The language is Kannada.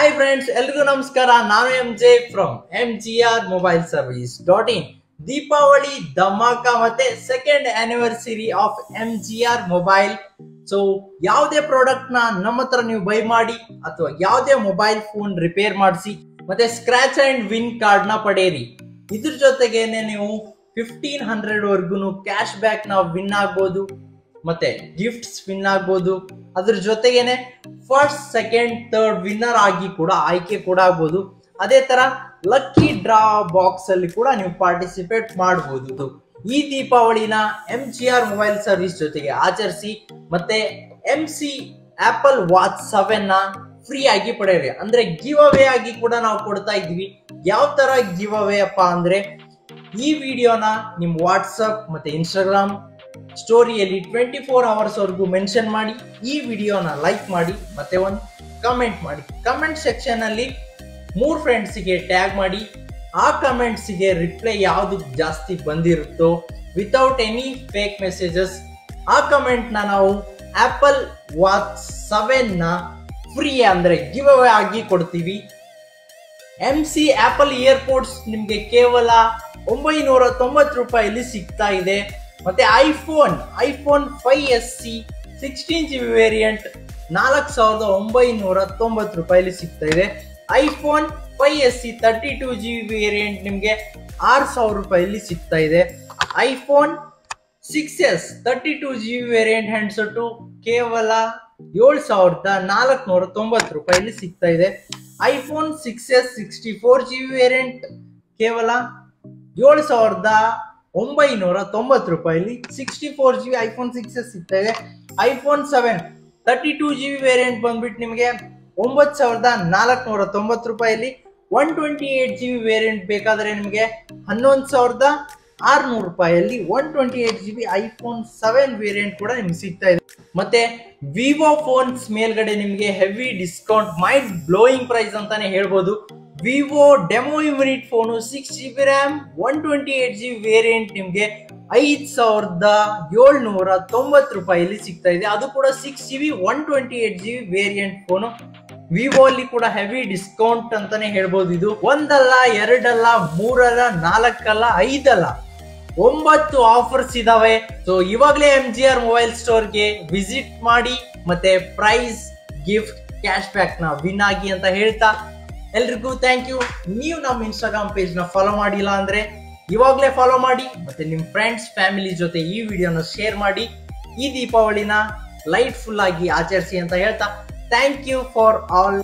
ಹಾಯ್ ಫ್ರೆಂಡ್ಸ್ ಎಲ್ರಿಗೂ ನಮಸ್ಕಾರ ನಾನು M J from M G R mobile service dot in Deepavali ಧಮಾಕ ಮತ್ತೆ second anniversary of M G R mobile so ಯಾವುದೇ ಪ್ರಾಡಕ್ಟ್ ನ ನಮ್ಮ ಹತ್ರ ನೀವು ಬೈ ಮಾಡಿ ಅಥವಾ ಯಾವುದೇ ಮೊಬೈಲ್ ಫೋನ್ ರಿಪೇರ್ ಮಾಡಿಸಿ ಮತ್ತೆ ಸ್ಕ್ರಾಚ್ ಅಂಡ್ ವಿನ್ ಕಾರ್ಡ್ ನ ಪಡೆಯಿರಿ ಇದ್ರ ಜೊತೆಗೇನೆ ನೀವು fifteen hundred worth cash back ನ ವಿನ್ ಆಗ್ಬೋದು ಮತ್ತೆ ಗಿಫ್ಟ್ಸ್ ವಿನ್ ಆಗ್ಬೋದು ಅದ್ರ ಜೊತೆಗೇನೆ ಫಸ್ಟ್ ಸೆಕೆಂಡ್ ಥರ್ಡ್ ವಿನ್ನರ್ ಆಗಿ ಕೂಡ ಆಯ್ಕೆ ಕೂಡ ಆಗ್ಬೋದು ಅದೇ ತರ ಲಕ್ಕಿ ಡ್ರಾ ಬಾಕ್ಸ್ ಅಲ್ಲಿ ಕೂಡ ನೀವು ಪಾರ್ಟಿಸಿಪೇಟ್ ಮಾಡಬಹುದು ಈ ದೀಪಾವಳಿನ M G R mobile service ಜೊತೆಗೆ ಆಚರಿಸಿ ಮತ್ತೆ M C Apple watch seven ನ ಫ್ರೀ ಆಗಿ ಪಡೆಯಿರಿ ಅಂದ್ರೆ ಗಿವ್ ಅವೇ ಆಗಿ ಕೂಡ ನಾವು ಕೊಡ್ತಾ ಇದ್ವಿ ಯಾವ ತರ ಗಿವ್ ಅವೇ ಅಪ್ಪ ಅಂದ್ರೆ ಈ ವಿಡಿಯೋನ ನಿಮ್ ವಾಟ್ಸಪ್ ಮತ್ತೆ ಇನ್ಸ್ಟಾಗ್ರಾಮ್ ಸ್ಟೋರಿಯಲ್ಲಿ ಟ್ವೆಂಟಿ ಫೋರ್ ಅವರ್ಸ್ ವರೆಗೂ ಮೆನ್ಷನ್ ಮಾಡಿ ಈ ವಿಡಿಯೋನ ಲೈಕ್ ಮಾಡಿ ಮತ್ತೆ ಒಂದು ಕಮೆಂಟ್ ಮಾಡಿ ಕಮೆಂಟ್ ಸೆಕ್ಷನ್ ಅಲ್ಲಿ ಮೂರ್ ಫ್ರೆಂಡ್ಸಿಗೆ ಟ್ಯಾಗ್ ಮಾಡಿ ಆ ಕಮೆಂಟ್ಸಿಗೆ ರಿಪ್ಲೈ ಯಾವ್ದು ಜಾಸ್ತಿ ಬಂದಿರುತ್ತೋ ವಿತೌಟ್ ಎನಿ ಫೇಕ್ ಮೆಸೇಜಸ್ ಆ ಕಮೆಂಟ್ ನ ನಾವು ಆಪಲ್ ವಾಚ್ ಸೆವೆನ್ ನ ಫ್ರೀ ಅಂದ್ರೆ ಗಿವ್ ಅವೇ ಆಗಿ ಕೊಡ್ತೀವಿ ಎಂ ಸಿ ಆಪಲ್ ಇಯರ್ಪೋರ್ಟ್ಸ್ ನಿಮಗೆ ಕೇವಲ ಒಂಬೈನೂರ ತೊಂಬತ್ತು ರೂಪಾಯಿಲಿ ಸಿಗ್ತಾ ಇದೆ ಮತ್ತೆ iPhone iPhone five S C sixteen G B variant ನಾಲ್ಕು ಸಾವಿರದ ಒಂಬೈನೂರ ತೊಂಬತ್ತು ರೂಪಾಯಿಲಿ ಸಿಗ್ತಾ ಇದೆ iPhone five S C thirty two G B variant ನಿಮಗೆ ಆರು ಸಾವಿರ ರೂಪಾಯಿಲಿ ಸಿಗ್ತಾ ಇದೆ iPhone six S thirty two G B variant handset ಕೇವಲ ಏಳು ಸಾವಿರದ ನಾಲ್ಕುನೂರ ತೊಂಬತ್ತು ರೂಪಾಯಿಲಿ ಸಿಗ್ತಾ ಇದೆ iPhone six S sixty four G B variant ಕೇವಲ ಏಳು ಸಾವಿರದ ಒಂಬೈನೂರ ತೊಂಬತ್ತು ರೂಪಾಯಿಲಿ sixty four G B iPhone six S ಸಿಗ್ತಾ ಇದೆ iPhone seven thirty two G B variant ಬಂದ್ಬಿಟ್ಟು ನಿಮಗೆ ಒಂಬತ್ತು ಸಾವಿರದ ನಾಲ್ಕುನೂರ ತೊಂಬತ್ತು ರೂಪಾಯಿಲಿ one twenty eight G B variant ಬೇಕಾದರೆ ನಿಮಗೆ ಹನ್ನೊಂದು ಸಾವಿರದ ಆರ್ನೂರು ರೂಪಾಯಿಯಲ್ಲಿ one twenty eight G B iPhone seven variant ಕೂಡ ನಿಮ್ಗೆ ಸಿಗ್ತಾ ಇದೆ ಮತ್ತೆ ವಿವೋ ಫೋನ್ಸ್ ಮೇಲ್ಗಡೆ ನಿಮಗೆ heavy discount mind blowing price ಅಂತಾನೆ ಹೇಳ್ಬೋದು Vivo demo unit phone six G B RAM one twenty eight G B variant ನಿಮಗೆ ಐದು ಸಾವಿರದ ಏಳ್ನೂರ ತೊಂಬತ್ತು ರೂಪಾಯಿಲಿ ಸಿಗ್ತಾ ಇದೆ ಅದು ಕೂಡ six G B one twenty eight G B variant phone Vivo ಅಲ್ಲಿ ಕೂಡ ಹೆವಿ ಡಿಸ್ಕೌಂಟ್ ಅಂತಾನೆ ಹೇಳ್ಬೋದು ಇದು ಒಂದಲ್ಲ ಎರಡಲ್ಲ ಮೂರಲ್ಲ ನಾಲ್ಕಲ್ಲ ಐದಲ್ಲ ಒಂಬತ್ತು ಆಫರ್ಸ್ ಇದಾವೆ ಸೊ ಇವಾಗಲೇ ಎಂ ಜಿ ಆರ್ ಮೊಬೈಲ್ ಸ್ಟೋರ್ಗೆ ವಿಸಿಟ್ ಮಾಡಿ ಮತ್ತೆ ಪ್ರೈಸ್ ಗಿಫ್ಟ್ ಕ್ಯಾಶ್ ಬ್ಯಾಕ್ ನ ವಿನ್ ಆಗಿ ಅಂತ ಹೇಳ್ತಾ ಎಲ್ರಿಗೂ ಥ್ಯಾಂಕ್ ಯು ನೀವು ನಮ್ಮ ಇನ್ಸ್ಟಾಗ್ರಾಮ್ ಪೇಜ್ ನ ಫಾಲೋ ಮಾಡಿಲ್ಲ ಅಂದ್ರೆ ಇವಾಗಲೇ ಫಾಲೋ ಮಾಡಿ ಮತ್ತೆ ನಿಮ್ಮ ಫ್ರೆಂಡ್ಸ್ ಫ್ಯಾಮಿಲಿ ಜೊತೆ ಈ ವಿಡಿಯೋನ ಶೇರ್ ಮಾಡಿ ಈ ದೀಪಾವಳಿನ ಲೈಟ್ ಫುಲ್ ಆಗಿ ಆಚರಿಸಿ ಅಂತ ಹೇಳ್ತಾ ಥ್ಯಾಂಕ್ ಯು ಫಾರ್ ಆಲ್